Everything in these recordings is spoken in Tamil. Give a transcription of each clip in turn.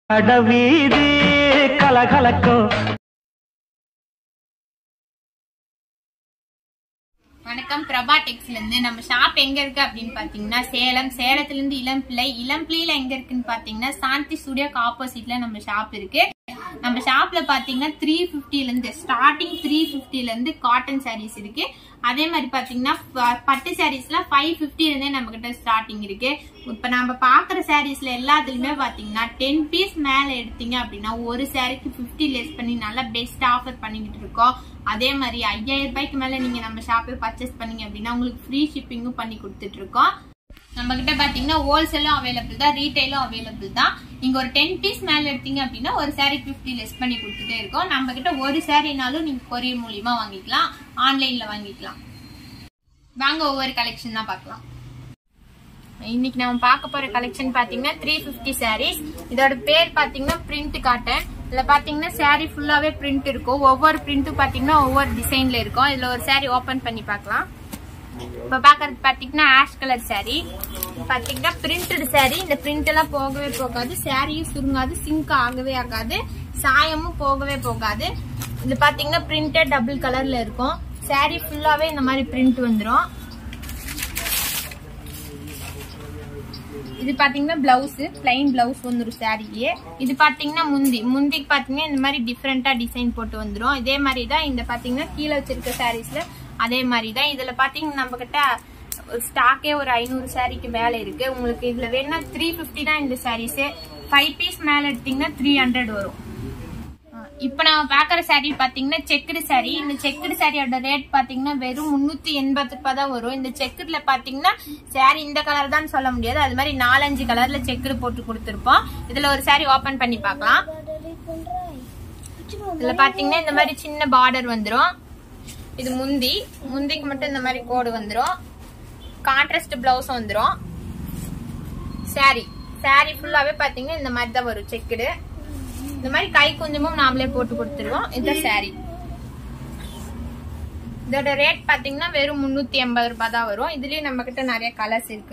கடவீதி கலகலக்கும் வணக்கம் பிரபா டெக்ஸ்ல இருந்து நம்ம ஷாப் எங்க இருக்கு அப்படின்னு பாத்தீங்கன்னா சேலம் சேலத்துல இருந்து இளம்பிள்ளை இளம்பிள்ளையில எங்க இருக்குன்னு பாத்தீங்கன்னா சாந்தி ஸ்டுடியோக்கு ஆப்போசிட்ல நம்ம ஷாப் இருக்கு நம்ம ஷாப்ல பாத்தீங்கன்னா த்ரீ ல இருந்து ஸ்டார்டிங் த்ரீ ல இருந்து காட்டன் சாரீஸ் இருக்கு அதே மாதிரி பாத்தீங்கன்னா ப- பட்டு சாரீஸ்ல ஃபைவ் ஃபிஃப்டில இருந்தே நம்ம கிட்ட ஸ்டார்டிங் இருக்கு இப்ப நம்ம பாக்குற சாரீஸ்ல எல்லாத்துலயுமே பாத்தீங்கன்னா டென் பீஸ் மேல எடுத்தீங்க அப்படின்னா ஒரு சாரிக்கு 50 லெஸ் பண்ணி நல்லா பெஸ்ட் ஆஃபர் பண்ணிக்கிட்டு இருக்கோம் அதே மாதிரி ஐயாயிரம் ரூபாய்க்கு மேல நீங்க நம்ம ஷாப்ல பர்ச்சேஸ் பண்ணீங்க அப்படின்னா உங்களுக்கு ஃப்ரீ ஷிப்பிங்கும் பண்ணி கொடுத்துட்டு இருக்கோம் நம்ம கிட்ட பாத்தீங்கன்னா ஹோல்சேலும் அவைலபிள் தான் ரீட்டைலும் அவைலபிள் தான் நீங்க ஒரு டென் பீஸ் மேல எடுத்தீங்க அப்படின்னா ஒரு சாரி 50 லெஸ் பண்ணி கொடுத்துட்டே இருக்கோம் நம்ம கிட்ட ஒரு சாரினாலும் நீங்க கொரியர் மூலியமா வாங்கிக்கலாம் ஆன்லைன்ல வாங்கிக்கலாம் வாங்க ஒவ்வொரு கலெக்ஷன் தான் பார்க்கலாம் இன்னைக்கு நம்ம பார்க்க போற கலெக்ஷன் பாத்தீங்கன்னா த்ரீ பிப்டி சாரீஸ் இதோட பேர் பாத்தீங்கன்னா பிரிண்ட் காட்டன் இதுல பாத்தீங்கன்னா saree ஃபுல்லாவே பிரிண்ட் இருக்கும் ஒவ்வொரு பிரிண்ட்டும் பாத்தீங்கன்னா ஒவ்வொரு டிசைன்ல இருக்கும் இதுல ஒரு saree ஓபன் பண்ணி பார்க்கலாம் இப்ப பாக்குறது பாத்தீங்கன்னா ஆஷ் கலர் saree பாத்தீங்கன்னா பிரிண்டட் saree இந்த பிரிண்ட் எல்லாம் போகவே போகாது சாரியும் சுருங்காது சிங்க் ஆகவே ஆகாது சாயமும் போகவே போகாது இது பாத்தீங்கன்னா பிரிண்டட் டபுள் கலர்ல இருக்கும் saree ஃபுல்லாவே இந்த மாதிரி பிரிண்ட் வந்துரும் இது பாத்தீங்கன்னா பிளவுஸ் பிளைன் பிளவுஸ் வந்துரும் சாரியே இது பாத்தீங்கன்னா முந்தி முந்திக்கு பாத்தீங்கன்னா இந்த மாதிரி டிஃப்ரெண்டா டிசைன் போட்டு வந்துரும் இதே மாதிரி தான் இந்த பாத்தீங்கன்னா கீழே வச்சிருக்க சாரீஸ்ல அதே மாதிரி தான் இதுல பாத்தீங்கன்னா நம்ம கிட்ட ஸ்டாக்கே ஒரு ஐநூறு சாரிக்கு மேல இருக்கு உங்களுக்கு இதுல வேணா த்ரீ பிப்டி தான் இந்த சாரீஸ் ஃபைவ் பீஸ் மேல எடுத்தீங்கன்னா த்ரீ ஹண்ட்ரட் வரும் இப்ப நம்ம பாக்குற saree பாத்தீங்கன்னா செக்குடு saree இந்த செக்குடு சாரியோட ரேட் பாத்தீங்கன்னா வெறும் முன்னூத்தி எண்பது ரூபாய் தான் வரும் இந்த செக்குடுல பாத்தீங்கன்னா saree இந்த கலர் தான் சொல்ல முடியாது அது மாதிரி நாலஞ்சு கலர்ல செக்குடு போட்டு கொடுத்துருப்போம் இதுல ஒரு saree ஓபன் பண்ணி பார்க்கலாம் இதுல பாத்தீங்கன்னா இந்த மாதிரி சின்ன பார்டர் வந்துரும் இது முந்தி முந்திக்கு மட்டும் இந்த மாதிரி கோடு வந்துரும் கான்ட்ராஸ்ட் பிளவுஸ் வந்துரும் saree saree ஃபுல்லாவே பாத்தீங்கன்னா இந்த மாதிரி தான் வரும் செக்குடு இந்த மாதிரி கை கொஞ்சமும் நாமளே போட்டு கொடுத்துருவோம் இந்த saree இதோட ரேட் பாத்தீங்கன்னா வெறும் முன்னூத்தி எண்பது ரூபாய் தான் வரும் இதுலயும் நம்ம கிட்ட நிறைய கலர்ஸ் இருக்கு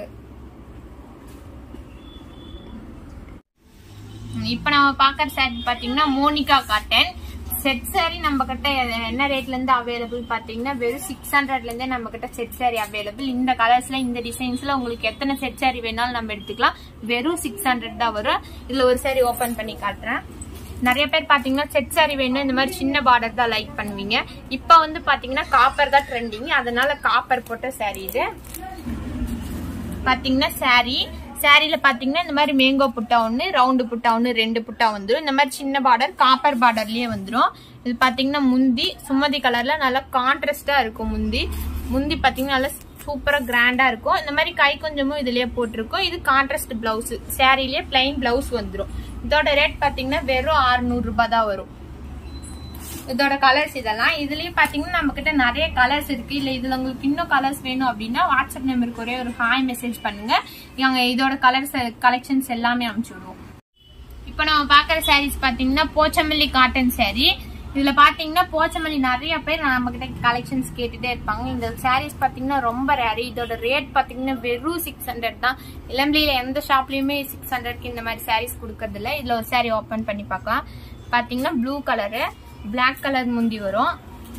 இப்ப நம்ம பாக்குற saree பாத்தீங்கன்னா மோனிகா காட்டன் செட் saree நம்ம கிட்ட என்ன ரேட்ல இருந்து அவைலபிள் பாத்தீங்கன்னா வெறும் சிக்ஸ் ஹண்ட்ரட்ல இருந்தே நம்ம கிட்ட செட் saree அவைலபிள் இந்த கலர்ஸ்ல இந்த டிசைன்ஸ்ல உங்களுக்கு எத்தனை செட் saree வேணாலும் நம்ம எடுத்துக்கலாம் வெறும் சிக்ஸ் ஹண்ட்ரட் தான் வரும் இதுல ஒரு saree ஓபன் பண்ணி காட்டுறேன் நிறைய பேர் பாத்தீங்கன்னா செட் saree வேணும் இந்த மாதிரி சின்ன பார்டர் தான் லைக் பண்ணுவீங்க இப்ப வந்து பாத்தீங்கன்னா காப்பர் தான் ட்ரெண்டிங் அதனால காப்பர் போட்ட saree இது பாத்தீங்கன்னா saree சாரில பாத்தீங்கன்னா இந்த மாதிரி மேங்கோ புட்டா ஒண்ணு ரவுண்டு புட்டா ஒண்ணு ரெண்டு புட்டா வந்துரும் இந்த மாதிரி சின்ன பார்டர் காப்பர் பார்டர்லயே வந்துரும் இது பாத்தீங்கன்னா முந்தி சுமதி கலர்ல நல்லா கான்ட்ராஸ்டா இருக்கும் முந்தி முந்தி பாத்தீங்கன்னா நல்லா சூப்பரா கிராண்டா இருக்கும் இந்த மாதிரி கை கொஞ்சமும் இதுலயே போட்டிருக்கும் இது கான்ட்ராஸ்ட் பிளவுஸ் சாரிலேயே பிளைன் பிளவுஸ் வந்துரும் இதோட ரேட் பாத்தீங்கன்னா வெறும் 600 ரூபாய் தான் வரும் இதோட கலர்ஸ் இதெல்லாம் இதுலயும் பாத்தீங்கன்னா நம்ம கிட்ட நிறைய கலர்ஸ் இருக்கு இல்ல இதுல உங்களுக்கு இன்னும் கலர்ஸ் வேணும் அப்படின்னா வாட்ஸ்அப் நம்பருக்கு ஒரே ஒரு ஹாய் மெசேஜ் பண்ணுங்க நாங்க இதோட கலர்ஸ் கலெக்ஷன்ஸ் எல்லாமே அனுப்பிச்சு விடுவோம் இப்போ நம்ம பாக்குற சாரீஸ் பாத்தீங்கன்னா போச்சமல்லி காட்டன் saree இதுல பாத்தீங்கன்னா போச்சமல்லி நிறைய பேர் நம்ம கிட்ட கலெக்ஷன்ஸ் கேட்டுட்டே இருப்பாங்க இந்த சாரீஸ் பாத்தீங்கன்னா ரொம்ப ரேர் இதோட ரேட் பாத்தீங்கன்னா வெறும் சிக்ஸ் ஹண்ட்ரட் தான் இளம்பிலியில எந்த ஷாப்லயுமே சிக்ஸ் ஹண்ட்ரட்க்கு இந்த மாதிரி சாரீஸ் கொடுக்கறது இல்ல இதுல ஒரு saree ஓபன் பண்ணி பார்க்கலாம் பாத்தீங்கன்னா ப்ளூ கலரு Black கலர் முந்தி வரும்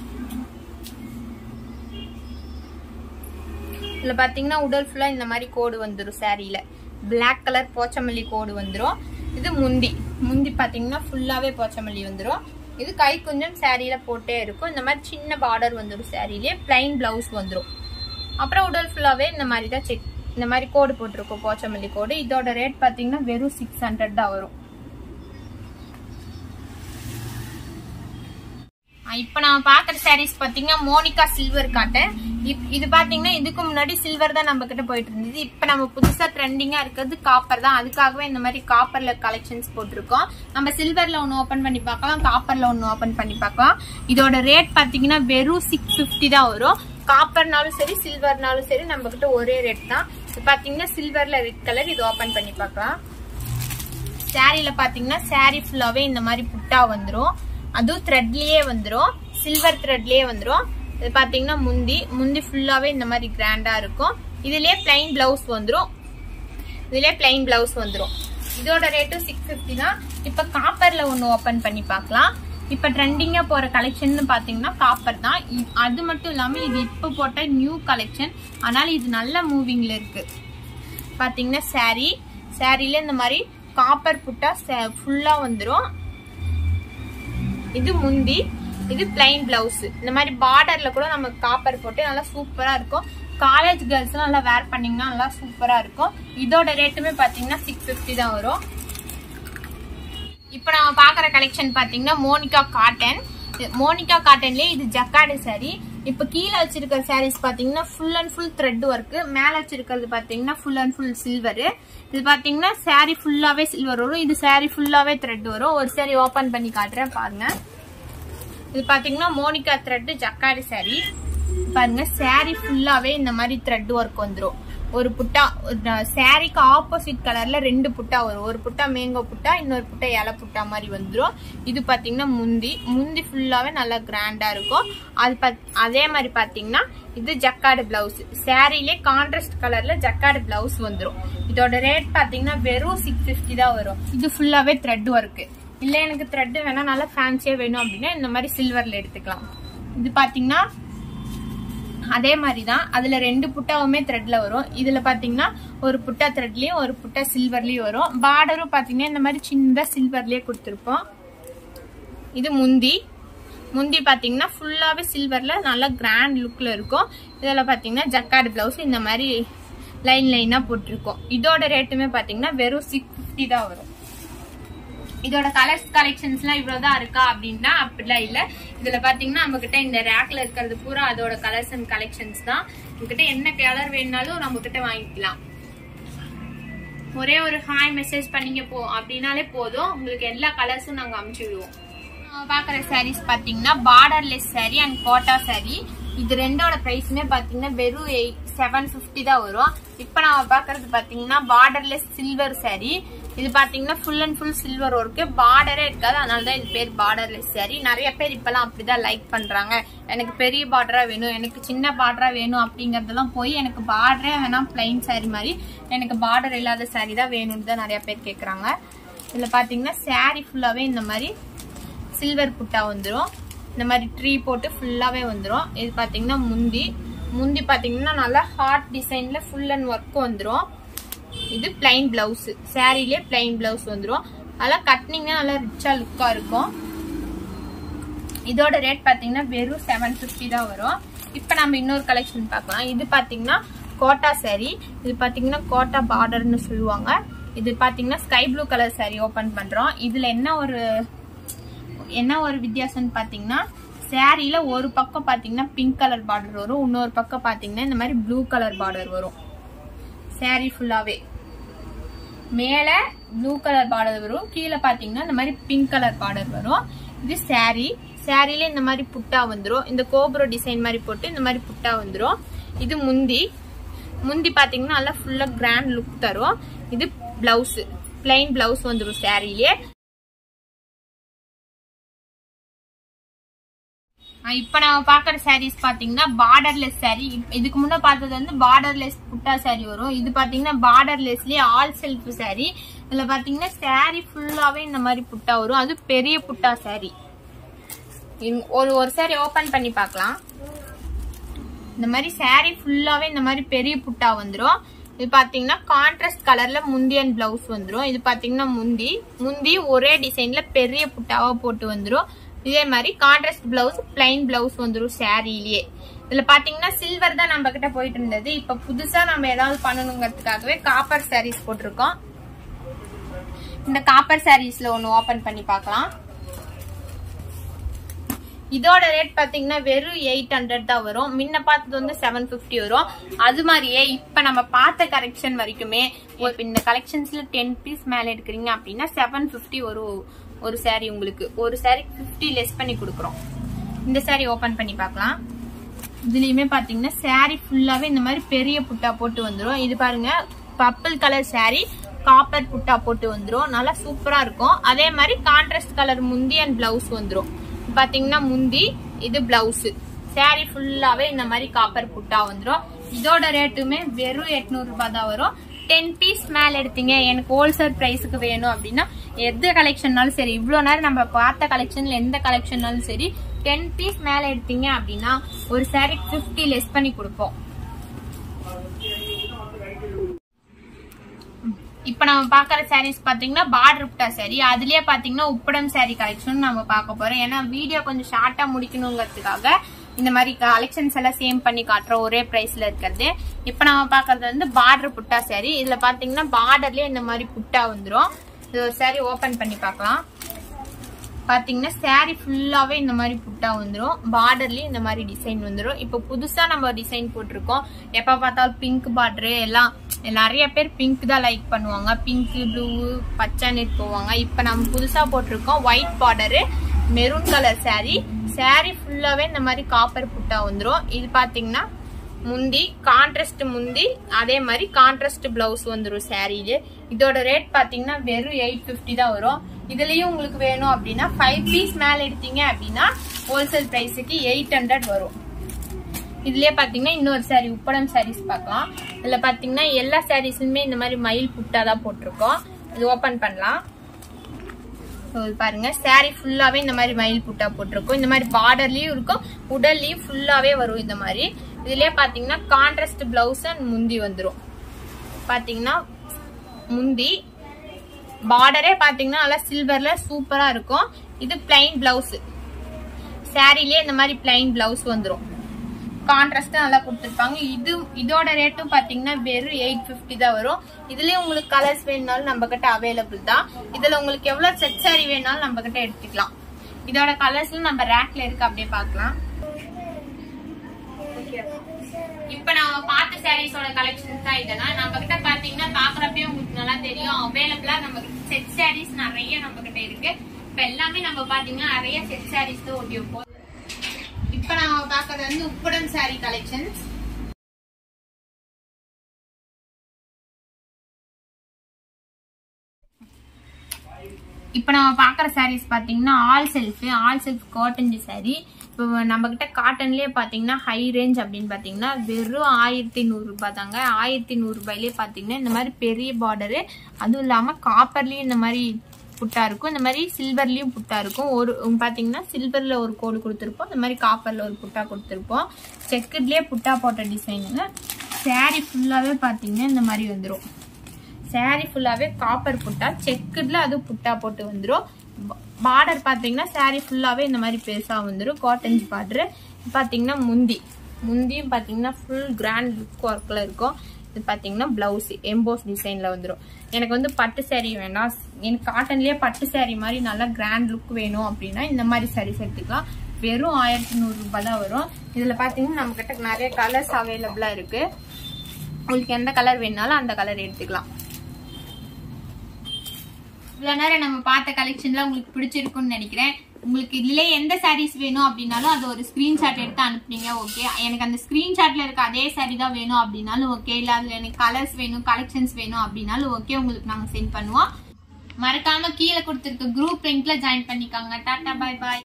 இதுல பாத்தீங்கன்னா உடல் ஃபுல்லா இந்த மாதிரி கோடு வந்துரும் சாரியில Black கலர் போச்சமல்லி கோடு வந்துரும் இது முந்தி முந்தி பாத்தீங்கன்னா ஃபுல்லாவே போச்சமல்லி வந்துரும் இது கை கொஞ்சம் சாரியில போட்டே இருக்கும் இந்த மாதிரி சின்ன பார்டர் வந்துரும் சாரியிலே பிளைன் பிளவுஸ் வந்துரும் அப்புறம் உடல் ஃபுல்லாவே இந்த மாதிரி தான் செக் இந்த மாதிரி கோடு போட்டிருக்கும் போச்சமல்லி கோடு இதோட ரேட் பாத்தீங்கன்னா வெறும் சிக்ஸ் ஹண்ட்ரட் தான் வரும் இப்ப நம்ம பாக்குற சாரீஸ் பாத்தீங்கன்னா மோனிகா சில்வர் காட்டன் இப்- இது பாத்தீங்கன்னா இதுக்கு முன்னாடி சில்வர் தான் நம்ம கிட்ட போயிட்டு இருந்தது இப்ப நம்ம புதுசா ட்ரெண்டிங்கா இருக்கிறது காப்பர் தான் அதுக்காகவே இந்த மாதிரி காப்பர்ல கலெக்ஷன்ஸ் போட்டிருக்கோம் நம்ம சில்வர்ல ஒன்னு ஓபன் பண்ணி பார்க்கலாம் காப்பர்ல ஒன்னு ஓபன் பண்ணி பார்க்கலாம் இதோட ரேட் பாத்தீங்கன்னா வெறும் சிக்ஸ் பிப்டி தான் வரும் காப்பர்னாலும் சரி சில்வர்னாலும் சரி நம்ம கிட்ட ஒரே ரேட் தான் இது பாத்தீங்கன்னா சில்வர்ல ரெட் கலர் இது ஓபன் பண்ணி பார்க்கலாம் சாரில பாத்தீங்கன்னா சாரி ஃபுல்லாவே இந்த மாதிரி புட்டா வந்துரும் அதுவும் த்ரெட்லயே வந்துரும் சில்வர் த்ரெட்லயே வந்துரும் இது பாத்தீங்கன்னா முந்தி முந்தி ஃபுல்லாவே இந்த மாதிரி கிராண்டா இருக்கும் இதுலயே பிளைன் பிளவுஸ் வந்துரும் இதுலயே பிளைன் பிளவுஸ் வந்துரும் இதோட ரேட்டும் சிக்ஸ் ஃபிஃப்டி தான் இப்போ காப்பர்ல ஒன்று ஓப்பன் பண்ணி பார்க்கலாம் இப்போ ட்ரெண்டிங்காக போகிற கலெக்ஷன் பார்த்தீங்கன்னா காப்பர் தான் இ- அது மட்டும் இல்லாமல் இது இப்போ போட்ட நியூ கலெக்ஷன் ஆனால் இது நல்ல மூவிங்கில் இருக்கு பார்த்தீங்கன்னா saree சாரியில் இந்த மாதிரி காப்பர் புட்டா ஃபுல்லாக வந்துடும் இது முந்தி இது பிளைன் பிளவுஸ் இந்த மாதிரி பார்டர்ல கூட நம்ம காப்பர் போட்டு நல்லா சூப்பரா இருக்கும் காலேஜ் கேர்ள்ஸ் நல்லா வேர் பண்ணீங்கன்னா நல்லா சூப்பரா இருக்கும் இதோட ரேட்டுமே பாத்தீங்கன்னா சிக்ஸ் ஃபிஃப்டி தான் வரும் இப்போ நம்ம பார்க்குற கலெக்ஷன் பார்த்தீங்கன்னா மோனிகா காட்டன் மோனிகா காட்டன்லேயே இது ஜக்காடு saree இப்போ கீழே வச்சிருக்கிற sarees பார்த்தீங்கன்னா full and full thread work மேலே வச்சிருக்கிறது பார்த்தீங்கன்னா ஃபுல் அண்ட் ஃபுல் சில்வரு இது பார்த்தீங்கன்னா saree ஃபுல்லாகவே சில்வர் வரும் இது saree ஃபுல்லாகவே த்ரெட் வரும் ஒரு saree ஓப்பன் பண்ணி காட்டுறேன் பாருங்க இது பார்த்தீங்கன்னா மோனிகா த்ரெட் ஜக்காடு saree பாருங்க saree ஃபுல்லாகவே இந்த மாதிரி த்ரெட் ஒர்க் வந்துடும் ஒரு புட்டா சாரிக்கு ஆப்போசிட் கலர்ல ரெண்டு புட்டா வரும் ஒரு புட்டா மேங்கோ புட்டா இன்னொரு புட்டா இலை புட்டா மாதிரி வந்துடும் இது பாத்தீங்கன்னா முந்தி முந்தி ஃபுல்லாவே நல்லா கிராண்டா இருக்கும் அது பாத்- அதே மாதிரி பாத்தீங்கன்னா இது ஜக்காடு பிளவுஸ் சாரிலே கான்ட்ராஸ்ட் கலர்ல ஜக்காடு பிளவுஸ் வந்துடும் இதோட ரேட் பாத்தீங்கன்னா வெறும் சிக்ஸ் ஃபிஃப்டி தான் வரும் இது ஃபுல்லாவே த்ரெட் ஒர்க் இல்ல எனக்கு த்ரெட் வேணா நல்லா ஃபேன்சியா வேணும் அப்படின்னா இந்த மாதிரி சில்வர்ல எடுத்துக்கலாம் இது பாத்தீங்கன்னா அதே மாதிரி தான் அதுல ரெண்டு புட்டாவுமே த்ரெட்ல வரும் இதுல பாத்தீங்கன்னா ஒரு புட்டா த்ரெட்லயும் ஒரு புட்டா சில்வர்லயும் வரும் பார்டரும் பாத்தீங்கன்னா இந்த மாதிரி சின்னதா சில்வர்லயே கொடுத்துருப்போம் இது முந்தி முந்தி பாத்தீங்கன்னா ஃபுல்லாவே சில்வர்ல நல்லா கிராண்ட் லுக்ல இருக்கும் இதுல பாத்தீங்கன்னா ஜக்காடு பிளவுஸ் இந்த மாதிரி லைன் லைனா போட்டிருக்கோம் இதோட ரேட்டுமே பாத்தீங்கன்னா வெறும் சிக்ஸ் ஃபிஃப்டி தான் வரும் இதோட கலர்ஸ் கலெக்ஷன்ஸ்லாம் இவ்வளவுதான் இருக்கா அப்படின்னா அப்படிலாம் இல்ல இதுல பாத்தீங்கன்னா நம்ம கிட்ட இந்த ரேக்ல இருக்கிறது பூரா அதோட கலர்ஸ் அண்ட் கலெக்ஷன்ஸ் தான் உங்ககிட்ட என்ன கலர் வேணும்னாலும் நம்ம கிட்ட வாங்கிக்கலாம் ஒரே ஒரு ஹாய் மெசேஜ் பண்ணீங்க போ அப்படின்னாலே போதும் உங்களுக்கு எல்லா கலர்ஸும் நாங்க அமுச்சு விடுவோம் நம்ம பாக்குற sarees பாத்தீங்கன்னா borderless saree and Kota saree இது ரெண்டோட பிரைஸுமே பாத்தீங்கன்னா வெறும் செவன் ஃபிஃப்டி தான் வரும் இப்போ நம்ம பாக்குறது பாத்தீங்கன்னா பார்டர்லெஸ் சில்வர் saree இது பாத்தீங்கன்னா full and full silver work பார்டரே இருக்காது அதனால தான் இது பேர் பார்டர்லெஸ் saree நிறைய பேர் இப்பெல்லாம் அப்படிதான் லைக் பண்றாங்க எனக்கு பெரிய பார்டரா வேணும் எனக்கு சின்ன பார்டரா வேணும் அப்படிங்கறதெல்லாம் போய் எனக்கு பார்டரே வேணாம் பிளைன் saree மாதிரி எனக்கு பார்டர் இல்லாத saree தான் வேணும்னு தான் நிறைய பேர் கேக்குறாங்க இதுல பாத்தீங்கன்னா saree ஃபுல்லாவே இந்த மாதிரி சில்வர் புட்டா வந்துடும் இந்த மாதிரி ட்ரீ போட்டு ஃபுல்லாவே வந்துடும் இது பாத்தீங்கன்னா முந்தி முந்தி பாத்தீங்கன்னா நல்லா ஹார்ட் டிசைன்ல ஃபுல் அண்ட் ஒர்க் வந்துடும் இது பிளைன் பிளவுஸ் சாரிலே பிளைன் பிளவுஸ் வந்துடும் அதெல்லாம் கட்டினீங்கன்னா நல்லா ரிச்சா லுக்கா இருக்கும் இதோட ரேட் பாத்தீங்கன்னா வெறும் செவன் ஃபிஃப்டி தான் வரும் இப்போ நம்ம இன்னொரு கலெக்ஷன் பார்க்கலாம் இது பாத்தீங்கன்னா கோட்டா saree இது பாத்தீங்கன்னா கோட்டா பார்டர்னு சொல்லுவாங்க இது பாத்தீங்கன்னா sky blue colour saree open பண்றோம் இதுல என்ன ஒரு என்ன ஒரு வித்தியாசம்னு பாத்தீங்கன்னா சாரியில ஒரு பக்கம் பாத்தீங்கன்னா பிங்க் கலர் பார்டர் வரும் இன்னொரு பக்கம் பாத்தீங்கன்னா இந்த மாதிரி ப்ளூ கலர் பார்டர் வரும் saree ஃபுல்லாவே மேல ப்ளூ கலர் பார்டர் வரும் கீழே பாத்தீங்கன்னா இந்த மாதிரி பிங்க் கலர் பார்டர் வரும் இது saree சாரில இந்த மாதிரி புட்டா வந்துரும் இந்த கோபுர டிசைன் மாதிரி போட்டு இந்த மாதிரி புட்டா வந்துரும் இது முந்தி முந்தி பாத்தீங்கன்னா நல்லா ஃபுல்லா கிராண்ட் லுக் தரும் இது பிளவுஸ் பிளைன் பிளவுஸ் வந்துரும் சாரிலே இப்ப நம்ம பாக்குற சாரீஸ் பாத்தீங்கன்னா பார்டர்லெஸ் saree இப்- இதுக்கு முன்ன பார்த்தது வந்து பார்டர்லெஸ் புட்டா saree வரும் இது பாத்தீங்கன்னா பார்டர்லெஸ்லயே ஆல் செல்ஃப் saree இதுல பாத்தீங்கன்னா saree ஃபுல்லாவே இந்த மாதிரி புட்டா வரும் அது பெரிய புட்டா saree இங்க ஒரு ஒரு saree ஓபன் பண்ணி பார்க்கலாம் இந்த மாதிரி saree ஃபுல்லாவே இந்த மாதிரி பெரிய புட்டா வந்துரும் இது பாத்தீங்கன்னா கான்ட்ராஸ்ட் கலர்ல முந்தி அண்ட் பிளவுஸ் வந்துரும் இது பாத்தீங்கன்னா முந்தி முந்தி ஒரே டிசைன்ல பெரிய புட்டாவா போட்டு வந்துரும் இதே மாதிரி கான்ட்ராஸ்ட் பிளவுஸ் பிளைன் பிளவுஸ் வந்துரும் சாரிலேயே இதுல பாத்தீங்கன்னா சில்வர் தான் நம்ம கிட்ட போயிட்டு இருந்தது இப்ப புதுசா நம்ம ஏதாவது பண்ணணுங்கிறதுக்காகவே காப்பர் சாரீஸ் போட்டிருக்கோம் இந்த காப்பர் சாரீஸ்ல ஒன்னு ஓபன் பண்ணி பார்க்கலாம் இதோட ரேட் பாத்தீங்கன்னா வெறும் எயிட் ஹண்ட்ரட் தான் வரும் முன்ன பார்த்தது வந்து செவன் பிப்டி வரும் அது மாதிரியே இப்ப நம்ம பார்த்த கலெக்ஷன் வரைக்குமே ஒரு- இந்த கலெக்ஷன்ஸ்ல டென் பீஸ் மேல எடுக்கிறீங்க அப்படின்னா செவன் பிப்டி ஒரு ஒரு saree உங்களுக்கு ஒரு saree 50 லெஸ் பண்ணி கொடுக்குறோம் இந்த saree ஓபன் பண்ணி பார்க்கலாம் இதுலயுமே பாத்தீங்கன்னா saree ஃபுல்லாவே இந்த மாதிரி பெரிய புட்டா போட்டு வந்துரும் இது பாருங்க பர்பிள் கலர் saree காப்பர் புட்டா போட்டு வந்துரும் நல்லா சூப்பரா இருக்கும் அதே மாதிரி கான்ட்ராஸ்ட் கலர் முந்தி அண்ட் பிளவுஸ் வந்துரும் பாத்தீங்கன்னா முந்தி இது பிளவுஸ் saree ஃபுல்லாவே இந்த மாதிரி காப்பர் புட்டா வந்துரும் இதோட ரேட்டுமே வெறும் எட்நூறு ரூபாய் தான் வரும் டென் பீஸ் மேல எடுத்தீங்க எனக்கு ஹோல்சேல் பிரைஸுக்கு வேணும் அப்படின்னா எந்த கலெக்ஷன்னாலும் சரி இவ்வளோ நேரம் நம்ம பார்த்த கலெக்ஷன்ல எந்த கலெக்ஷன்னாலும் சரி டென் பீஸ் மேல எடுத்தீங்க அப்படின்னா ஒரு saree 50 லெஸ் பண்ணி கொடுப்போம் இப்ப நம்ம பாக்குற சாரீஸ் பாத்தீங்கன்னா பார்டர் புட்டா சாரி அதுலயே பாத்தீங்கன்னா உப்படம் சாரி கலெக்ஷன் நம்ம பார்க்க போறோம் ஏன்னா வீடியோ கொஞ்சம் ஷார்ட்டா முடிக்கணுங்கிறதுக்காக இந்த மாதிரி கலெக்ஷன்ஸ் எல்லாம் சேம் பண்ணி காட்டுறோம் ஒரே பிரைஸ்ல இருக்கிறது இப்ப நம்ம பாக்குறது வந்து பார்டர் புட்டா சாரி இதுல பாத்தீங்கன்னா பார்டர்லயே இந்த மாதிரி புட்டா வந்துரும் இது ஒரு சாரி ஓபன் பண்ணி பார்க்கலாம் பாத்தீங்கன்னா saree ஃபுல்லாவே இந்த மாதிரி புட்டா வந்துரும் பார்டர்லயும் இந்த மாதிரி டிசைன் வந்துரும் இப்போ புதுசா நம்ம டிசைன் போட்டிருக்கோம் எப்ப பார்த்தாலும் பிங்க் பார்டர் எல்லாம் நிறைய பேர் பிங்க் தான் லைக் பண்ணுவாங்க பிங்க் ப்ளூ பச்சைன்னு போவாங்க இப்போ நம்ம புதுசா போட்டிருக்கோம் white border maroon colour saree saree ஃபுல்லாவே இந்த மாதிரி காப்பர் புட்டா வந்துரும் இது பாத்தீங்கன்னா முந்தி கான்ட்ராஸ்ட் முந்தி அதே மாதிரி கான்ட்ராஸ்ட் பிளவுஸ் வந்துரும் சாரீல இதோட ரேட் பாத்தீங்கன்னா வெறும் எயிட் பிப்டி தான் வரும் இதுலயும் உங்களுக்கு வேணும் அப்படின்னா ஃபைவ் பீஸ் மேல எடுத்தீங்க அப்படின்னா ஹோல்சேல் பிரைஸுக்கு எயிட் ஹண்ட்ரட் வரும் இதுலயே பாத்தீங்கன்னா இன்னொரு சாரி உப்படம் சாரீஸ் பார்க்கலாம் இதுல பாத்தீங்கன்னா எல்லா சாரீஸுமே இந்த மாதிரி மயில் புட்டா தான் போட்டிருக்கோம் இது ஓபன் பண்ணலாம் So, இது பாருங்க saree ஃபுல்லாவே இந்த மாதிரி மயில் புட்டா போட்டிருக்கும் இந்த மாதிரி பார்டர்லயும் இருக்கும் உடல்லயும் ஃபுல்லாவே வரும் இந்த மாதிரி இதுலயே பாத்தீங்கன்னா கான்ட்ராஸ்ட் பிளவுஸ் அண்ட் முந்தி வந்துரும் பாத்தீங்கன்னா முந்தி பார்டரே பாத்தீங்கன்னா நல்லா சில்வர்ல சூப்பரா இருக்கும் இது பிளைன் பிளவுஸ் சாரிலேயே இந்த மாதிரி பிளைன் பிளவுஸ் வந்துரும் கான்ட்ராஸ்டா நல்லா கொடுத்துருப்பாங்க இது இதோட ரேட்டும் பாத்தீங்கன்னா வெறும் எயிட் பிப்டி தான் வரும் இதுலயும் உங்களுக்கு கலர்ஸ் வேணும்னாலும் நம்ம கிட்ட அவைலபிள் தான் இதுல உங்களுக்கு எவ்வளவு செட் சாரி வேணாலும் நம்ம கிட்ட எடுத்துக்கலாம் இதோட கலர்ஸ்ல நம்ம ரேக்ல இருக்கு அப்படியே பார்க்கலாம் இப்ப நம்ம பார்த்த சாரீஸோட கலெக்ஷன்ஸ் தான் இதெல்லாம் நம்ம கிட்ட பாத்தீங்கன்னா பாக்குறப்பே உங்களுக்கு நல்லா தெரியும் அவைலபிளா நம்ம கிட்ட செட் சாரீஸ் நிறைய நம்ம கிட்ட இருக்கு இப்ப எல்லாமே நம்ம பாத்தீங்கன்னா நிறைய செட் சாரீஸ் தான் ஒட்டி வைப்போம் இப்ப நம்ம பாக்குறது வந்து உப்புடன் சாரி கலெக்ஷன்ஸ் இப்ப நம்ம பாக்குற சாரீஸ் பாத்தீங்கன்னா all self all self cotton sari இப்போ நம்ம கிட்ட காட்டன்லயே பாத்தீங்கன்னா ஹை ரேஞ்ச் அப்படின்னு பாத்தீங்கன்னா வெறும் ஆயிரத்தி நூறு ரூபாய் தாங்க ஆயிரத்தி நூறு ரூபாயிலே பாத்தீங்கன்னா இந்த மாதிரி பெரிய பார்டரு அதுவும் இல்லாம காப்பர்லயும் இந்த மாதிரி புட்டா இருக்கும் இந்த மாதிரி சில்வர்லயும் புட்டா இருக்கும் ஒரு உம் பாத்தீங்கன்னா சில்வர்ல ஒரு கோடு கொடுத்துருப்போம் இந்த மாதிரி காப்பர்ல ஒரு புட்டா கொடுத்துருப்போம் செக்குட்லயே புட்டா போட்ட டிசைனுங்க saree ஃபுல்லாவே பாத்தீங்கன்னா இந்த மாதிரி வந்துரும் saree ஃபுல்லாவே காப்பர் புட்டா செக்குட்ல அது புட்டா போட்டு வந்துரும் பார்டர் பாத்தீங்கன்னா saree ஃபுல்லாவே இந்த மாதிரி பெருசா வந்துரும் காட்டன் பார்டர் பாத்தீங்கன்னா முந்தி முந்தியும் பாத்தீங்கன்னா ஃபுல் கிராண்ட் லுக் ஒர்க்ல இருக்கும் இது பாத்தீங்கன்னா பிளவுஸ் எம்போஸ் டிசைன்ல வந்துரும் எனக்கு வந்து பட்டு saree வேணாம் எனக்கு காட்டன்லயே பட்டு saree மாதிரி நல்லா கிராண்ட் லுக் வேணும் அப்படின்னா இந்த மாதிரி sarees எடுத்துக்கலாம் வெறும் ஆயிரத்தி நூறு ரூபாய் தான் வரும் இதுல பாத்தீங்கன்னா நம்ம கிட்ட நிறைய கலர்ஸ் அவைலபிளா இருக்கு உங்களுக்கு எந்த கலர் வேணாலும் அந்த கலர் எடுத்துக்கலாம் இவ்வளவு நேரம் நம்ம பார்த்த கலெக்ஷன்ல உங்களுக்கு பிடிச்சிருக்கும்னு நினைக்கிறேன் உங்களுக்கு இதுல எந்த சாரீஸ் வேணும் அப்படின்னாலும் அது ஒரு ஸ்கிரீன்ஷாட் எடுத்து அனுப்புனீங்க ஓகே எனக்கு அந்த ஸ்கிரீன்ஷாட்ல இருக்க அதே சாரி தான் வேணும் அப்படின்னாலும் ஓகே இல்ல அதுல எனக்கு கலர்ஸ் வேணும் கலெக்ஷன்ஸ் வேணும் அப்படின்னாலும் ஓகே உங்களுக்கு நாங்க சென்ட் பண்ணுவோம் மறக்காம கீழே கொடுத்திருக்க குரூப் லிங்க்ல ஜாயின் பண்ணிக்கோங்க டாடா பாய் பாய்